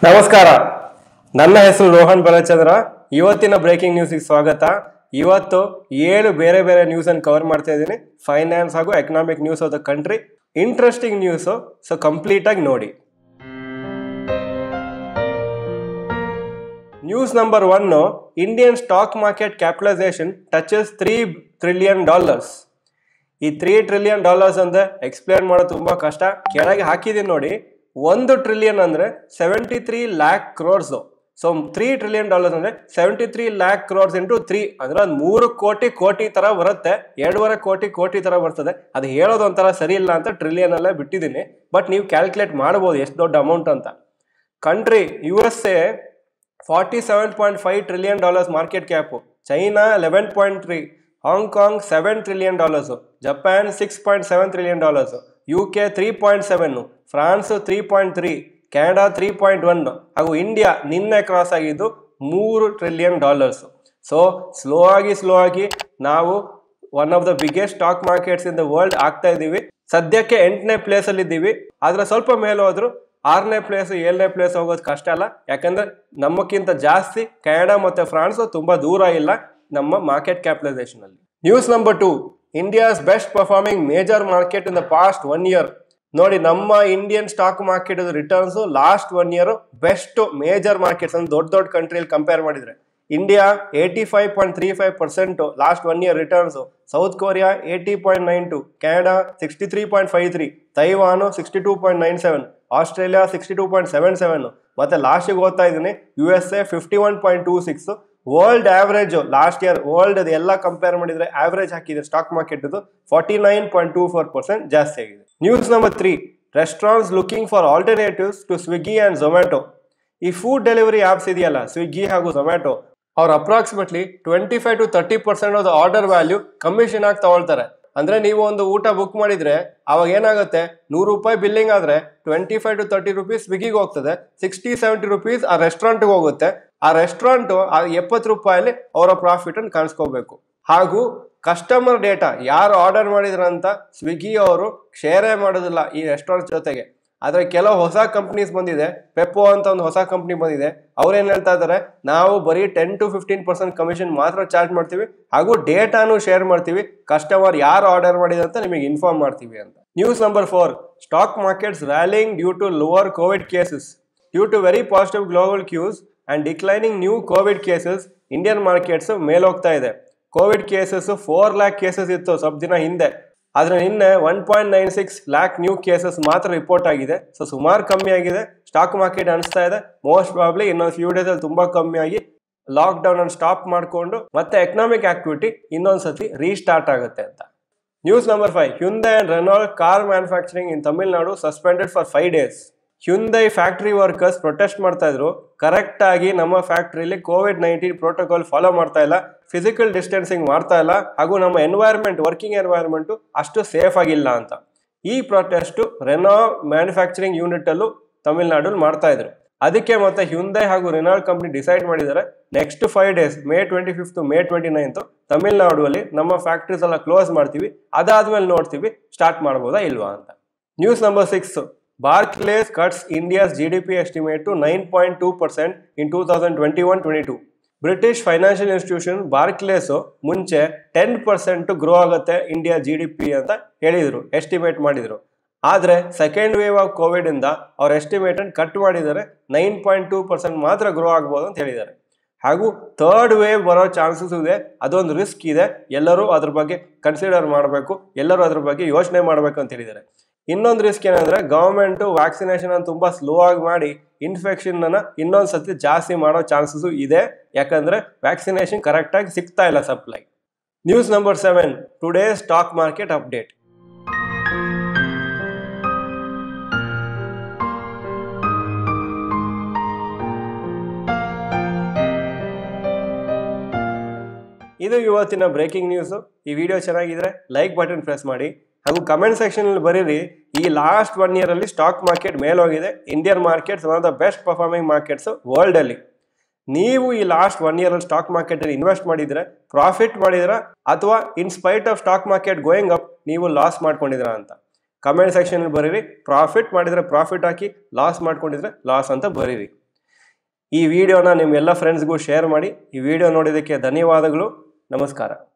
ನಮಸ್ಕಾರ ನನ್ನ ಹೆಸರು ರೋಹನ್ ಬಲಚಂದ್ರ ಇವತ್ತಿನ ಬ್ರೇಕಿಂಗ್ ನ್ಯೂಸಿಗೆ ಸ್ವಾಗತ ಇವತ್ತು ಏಳು ಬೇರೆ ಬೇರೆ ನ್ಯೂಸ್ ಅನ್ನು ಕವರ್ ಮಾಡ್ತಾ ಇದ್ದೀನಿ ಫೈನಾನ್ಸ್ ಹಾಗೂ economic news of the country interesting news so complete ಆಗಿ ನೋಡಿ ನ್ಯೂಸ್ ನಂಬರ್ ಒನ್ನು Indian stock market capitalisation touches three trillion dollars ಈ ತ್ರೀ ಟ್ರಿಲಿಯನ್ ಡಾಲರ್ಸ್ ಅಂದ್ರೆ ಎಕ್ಸ್ಪ್ಲೇನ್ ಮಾಡೋದು ತುಂಬಾ ಕಷ್ಟ ಕೆಳಗೆ ಹಾಕಿದೀನಿ ನೋಡಿ ಒಂದು ಟ್ರಿಲಿಯನ್ ಅಂದ್ರೆ seventy three lakh crores so three trillion dollars ಅಂದ್ರೆ seventy three lakh crores into three ಅಂದ್ರೆ ಒಂದು ಮೂರು ಕೋಟಿ ಕೋಟಿ ತರ ಬರುತ್ತೆ ಎರಡೂವರೆ ಕೋಟಿ ಕೋಟಿ ತರ ಬರ್ತದೆ ಅದು ಹೇಳೋದು ಒಂಥರ ಸರಿ ಇಲ್ಲ ಅಂತ ಟ್ರಿಲಿಯನ್ ಅಲ್ಲೇ ಬಿಟ್ಟಿದ್ದೀನಿ ಬಟ್ ನೀವು ಕ್ಯಾಲ್ಕುಲೇಟ್ ಮಾಡ್ಬೋದು ಎಷ್ಟು ದೊಡ್ಡ ಅಮೌಂಟ್ ಅಂತ country U S A forty seven point five trillion dollars market cap China eleven point three Hong Kong seven trillion dollars Japan six point seven trillion dollars U K three point seven France three point three Canada three point one ಹಾಗೂ India ನಿನ್ನೆ cross ಆಗಿದ್ದು ಮೂರು trillion dollars so slow ಆಗಿ slow ಆಗಿ ನಾವು one of the biggest stock markets in the world ಆಗ್ತಾ ಇದ್ದೀವಿ ಸದ್ಯಕ್ಕೆ ಎಂಟನೇ ಪ್ಲೇಸ್ ಅಲ್ಲಿ ಇದ್ದೀವಿ ಆದ್ರೆ ಸ್ವಲ್ಪ ಮೇಲೆ ಹೋದ್ರು ಆರನೇ ಪ್ಲೇಸ್ ಏಳನೇ ಪ್ಲೇಸ್ ಹೋಗೋದು ಕಷ್ಟ ಅಲ್ಲ ಯಾಕಂದ್ರೆ ನಮ್ಮಕ್ಕಿಂತ ಜಾಸ್ತಿ ಕೆನಡಾ ಮತ್ತೆ ಫ್ರಾನ್ಸ್ ತುಂಬಾ ದೂರ ಇಲ್ಲ ನಮ್ಮ ಮಾರ್ಕೆಟ್ ಕ್ಯಾಪಿಟಲೈಸೇಷನ್ ಅಲ್ಲಿ news number two India's best performing major market in the past one year ನೋಡಿ ನಮ್ಮ Indian stock market returns last one year best major markets ಅಂದ್ರೆ ದೊಡ್ಡ ದೊಡ್ಡ ಕಂಟ್ರಿಯಲ್ಲಿ ಕಂಪೇರ್ ಮಾಡಿದ್ರೆ India eighty five point three five percent last one year returns South Korea eighty point nine two Canada sixty three point five three Taiwan sixty two point nine seven Australia sixty two point seven seven ಮತ್ತೆ ಲಾಸ್ಟಿಗೆ ಓದ್ತಾ ಇದ್ದೀನಿ U S A fifty one point two six world average last year world ಎಲ್ಲ compare ಮಾಡಿದ್ರೆ average ಹಾಕಿದೆ stock market forty nine point two four percent ಜಾಸ್ತಿ ಆಗಿದೆ news number three restaurants looking for alternatives to Swiggy and Zomato ಈ food delivery apps ಇದೆಯಲ್ಲ ಸ್ವಿಗ್ಗಿ ಹಾಗೂ ಝೊಮ್ಯಾಟೊ ಅವ್ರು approximately twenty five to thirty percent of order value commission ಆಗಿ ತಗೊಳ್ತಾರೆ ಅಂದ್ರೆ ನೀವು ಒಂದು ಊಟ ಬುಕ್ ಮಾಡಿದ್ರೆ ಅವಾಗ ಏನಾಗುತ್ತೆ ನೂರು ರೂಪಾಯಿ ಬಿಲ್ಲಿಂಗ್ ಆದ್ರೆ twenty five to thirty rupees ಸ್ವಿಗ್ಗಿಗೆ ಹೋಗ್ತದೆ ಸಿಕ್ಸ್ಟಿ ಸೆವೆಂಟಿ ರುಪೀಸ್ ಆ ರೆಸ್ಟೋರೆಂಟ್ಗೆ ಹೋಗುತ್ತೆ ಆ ರೆಸ್ಟೋರೆಂಟ್ ಆ ಎಪ್ಪತ್ತು ರೂಪಾಯಲ್ಲಿ ಅವರ ಪ್ರಾಫಿಟ್ ಅನ್ನು ಕಾಣಿಸ್ಕೋಬೇಕು ಹಾಗೂ ಕಸ್ಟಮರ್ ಡೇಟಾ ಯಾರು ಆರ್ಡರ್ ಮಾಡಿದ್ರಂತ ಸ್ವಿಗ್ಗಿ ಅವರು ಶೇರೇ ಮಾಡೋದಿಲ್ಲ ಈ ರೆಸ್ಟೋರೆಂಟ್ ಜೊತೆಗೆ ಆದರೆ ಕೆಲವು ಹೊಸ ಕಂಪ್ನೀಸ್ ಬಂದಿದೆ ಪೆಪ್ಪೋ ಅಂತ ಒಂದು ಹೊಸ ಕಂಪ್ನಿ ಬಂದಿದೆ ಅವ್ರೇನ್ ಹೇಳ್ತಾ ಇದ್ದಾರೆ ನಾವು ಬರೀ ten to fifteen percent commission ಮಾತ್ರ ಚಾರ್ಜ್ ಮಾಡ್ತೀವಿ ಹಾಗೂ ಡೇಟಾನು ಶೇರ್ ಮಾಡ್ತೀವಿ ಕಸ್ಟಮರ್ ಯಾರು ಆರ್ಡರ್ ಮಾಡಿದೆ ಅಂತ ನಿಮಗೆ ಇನ್ಫಾರ್ಮ್ ಮಾಡ್ತೀವಿ ಅಂತ news number four stock markets rallying due to lower Covid cases due to very positive global cues and declining new Covid cases Indian markets ಮೇಲೋಗ್ತಾ ಇದೆ Covid cases four lakh cases ಇತ್ತು ಸ್ವಲ್ಪ ದಿನ ಹಿಂದೆ ಆದ್ರೆ ನಿನ್ನೆ one point nine six lakh new cases ಮಾತ್ರ report ಆಗಿದೆ ಸೊ ಸುಮಾರು ಕಮ್ಮಿ ಆಗಿದೆ ಸ್ಟಾಕ್ ಮಾರ್ಕೆಟ್ ಅನಿಸ್ತಾ ಇದೆ ಮೋಸ್ಟ್ ಪ್ರಾಬ್ಲಿ ಇನ್ನೊಂದು ಫ್ಯೂ ಡೇಸ್ ಅಲ್ಲಿ ತುಂಬಾ ಕಮ್ಮಿ ಆಗಿ ಲಾಕ್ ಡೌನ್ ಅನ್ನು ಸ್ಟಾಪ್ ಮಾಡಿಕೊಂಡು ಮತ್ತೆ ಎಕನಾಮಿಕ್ ಆಕ್ಟಿವಿಟಿ ಇನ್ನೊಂದ್ಸತಿ ರೀಸ್ಟಾರ್ಟ್ ಆಗುತ್ತೆ ಅಂತ news number five Hyundai and Renault car manufacturing in Tamil Nadu suspended for five days Hyundai factory workers protest ಮಾಡ್ತಾ ಇದ್ರು ಕರೆಕ್ಟ್ ಆಗಿ ನಮ್ಮ ಫ್ಯಾಕ್ಟ್ರಿಲಿ ಕೋವಿಡ್ ನೈನ್ಟೀನ್ ಪ್ರೋಟೋಕಾಲ್ ಫಾಲೋ ಮಾಡ್ತಾ ಇಲ್ಲ ಫಿಸಿಕಲ್ ಡಿಸ್ಟೆನ್ಸಿಂಗ್ ಮಾಡ್ತಾ ಇಲ್ಲ ಹಾಗೂ ನಮ್ಮ ಎನ್ವೈರ್ಮೆಂಟ್ ವರ್ಕಿಂಗ್ ಎನ್ವೈರ್ಮೆಂಟ್ ಅಷ್ಟು ಸೇಫ್ ಆಗಿಲ್ಲ ಅಂತ ಈ ಪ್ರೊಟೆಸ್ಟ್ ರೆನೋ ಮ್ಯಾನುಫ್ಯಾಕ್ಚರಿಂಗ್ ಯೂನಿಟ್ ಅಲ್ಲೂ ತಮಿಳ್ನಾಡಲ್ಲಿ ಮಾಡ್ತಾ ಇದ್ರು ಅದಕ್ಕೆ ಮತ್ತೆ ಹ್ಯುಂದೈ ಹಾಗೂ ರೆನಾಲ್ಡ್ ಕಂಪ್ನಿ ಡಿಸೈಡ್ ಮಾಡಿದ್ದಾರೆ next five days May twenty fifth May twenty ninth ತಮಿಳ್ನಾಡುವಲ್ಲಿ ನಮ್ಮ ಫ್ಯಾಕ್ಟ್ರೀಸ್ ಎಲ್ಲ ಕ್ಲೋಸ್ ಮಾಡ್ತೀವಿ ಅದಾದ್ಮೇಲೆ ನೋಡ್ತೀವಿ ಸ್ಟಾರ್ಟ್ ಮಾಡ್ಬೋದಾ ಇಲ್ವಾ ಅಂತ news number six Barclays cuts India's G D P estimate to nine point two percent in two thousand twenty one twenty two British financial institution Barclays ಮುಂಚೆ ಟೆನ್ ಪರ್ಸೆಂಟ್ ಗ್ರೋ ಆಗುತ್ತೆ India G D P ಅಂತ ಹೇಳಿದರು estimate ಮಾಡಿದರು ಆದರೆ second wave of COVID ಇಂದ ಅವ್ರ estimate cut ಮಾಡಿದ್ದಾರೆ nine point two percent ಮಾತ್ರ ಗ್ರೋ ಆಗ್ಬೋದು ಅಂತ ಹೇಳಿದ್ದಾರೆ ಹಾಗೂ ಥರ್ಡ್ ವೇವ್ ಬರೋ ಚಾನ್ಸಸ್ ಇದೆ ಅದೊಂದು ರಿಸ್ಕ್ ಇದೆ ಎಲ್ಲರೂ ಅದ್ರ ಬಗ್ಗೆ ಕನ್ಸಿಡರ್ ಮಾಡಬೇಕು ಎಲ್ಲರೂ ಅದ್ರ ಬಗ್ಗೆ ಯೋಚನೆ ಮಾಡಬೇಕು ಅಂತ ಹೇಳಿದ್ದಾರೆ ಇನ್ನೊಂದು ರಿಸ್ಕ್ ಏನಂದ್ರೆ ಗವರ್ಮೆಂಟು ವ್ಯಾಕ್ಸಿನೇಷನ್ ಅನ್ನು ತುಂಬಾ ಸ್ಲೋ ಆಗಿ ಮಾಡಿ ಇನ್ಫೆಕ್ಷನ್ ಅನ್ನ ಇನ್ನೊಂದು ಸತಿ ಜಾಸ್ತಿ ಮಾಡೋ ಚಾನ್ಸಸ್ ಇದೆ ಯಾಕಂದ್ರೆ ವ್ಯಾಕ್ಸಿನೇಷನ್ ಕರೆಕ್ಟ್ ಆಗಿ ಸಿಗ್ತಾ ಇಲ್ಲ supply news number seven today stock market update ಇದು ಇವತ್ತಿನ ಬ್ರೇಕಿಂಗ್ ನ್ಯೂಸು ಈ ವಿಡಿಯೋ ಚೆನ್ನಾಗಿದ್ರೆ ಲೈಕ್ ಬಟನ್ ಪ್ರೆಸ್ ಮಾಡಿ ಹಾಗೂ ಕಮೆಂಟ್ ಸೆಕ್ಷನ್ ಅಲ್ಲಿ ಬರೀರಿ ಈ ಲಾಸ್ಟ್ ಒನ್ ಇಯರ್ ಅಲ್ಲಿ ಸ್ಟಾಕ್ ಮಾರ್ಕೆಟ್ ಮೇಲೋಗಿದೆ Indian markets one of the best performing markets world ಅಲ್ಲಿ ನೀವು ಈ ಲಾಸ್ಟ್ ಒನ್ ಇಯರ್ ಅಲ್ಲಿ ಸ್ಟಾಕ್ ಮಾರ್ಕೆಟ್ ಅಲ್ಲಿ ಇನ್ವೆಸ್ಟ್ ಮಾಡಿದ್ರೆ ಪ್ರಾಫಿಟ್ ಮಾಡಿದ್ರ ಅಥವಾ in spite of stock market going up ನೀವು ಲಾಸ್ ಮಾಡ್ಕೊಂಡಿದ್ರ ಅಂತ ಕಮೆಂಟ್ ಸೆಕ್ಷನ್ ಅಲ್ಲಿ ಬರೀರಿ ಪ್ರಾಫಿಟ್ ಮಾಡಿದ್ರೆ ಪ್ರಾಫಿಟ್ ಹಾಕಿ ಲಾಸ್ ಮಾಡ್ಕೊಂಡಿದ್ರೆ ಲಾಸ್ ಅಂತ ಬರೀರಿ ಈ ವಿಡಿಯೋನ ನಿಮ್ಮ ಎಲ್ಲ ಫ್ರೆಂಡ್ಸ್ಗೂ ಶೇರ್ ಮಾಡಿ ಈ ವಿಡಿಯೋ ನೋಡಿದ್ದಕ್ಕೆ ಧನ್ಯವಾದಗಳು ನಮಸ್ಕಾರ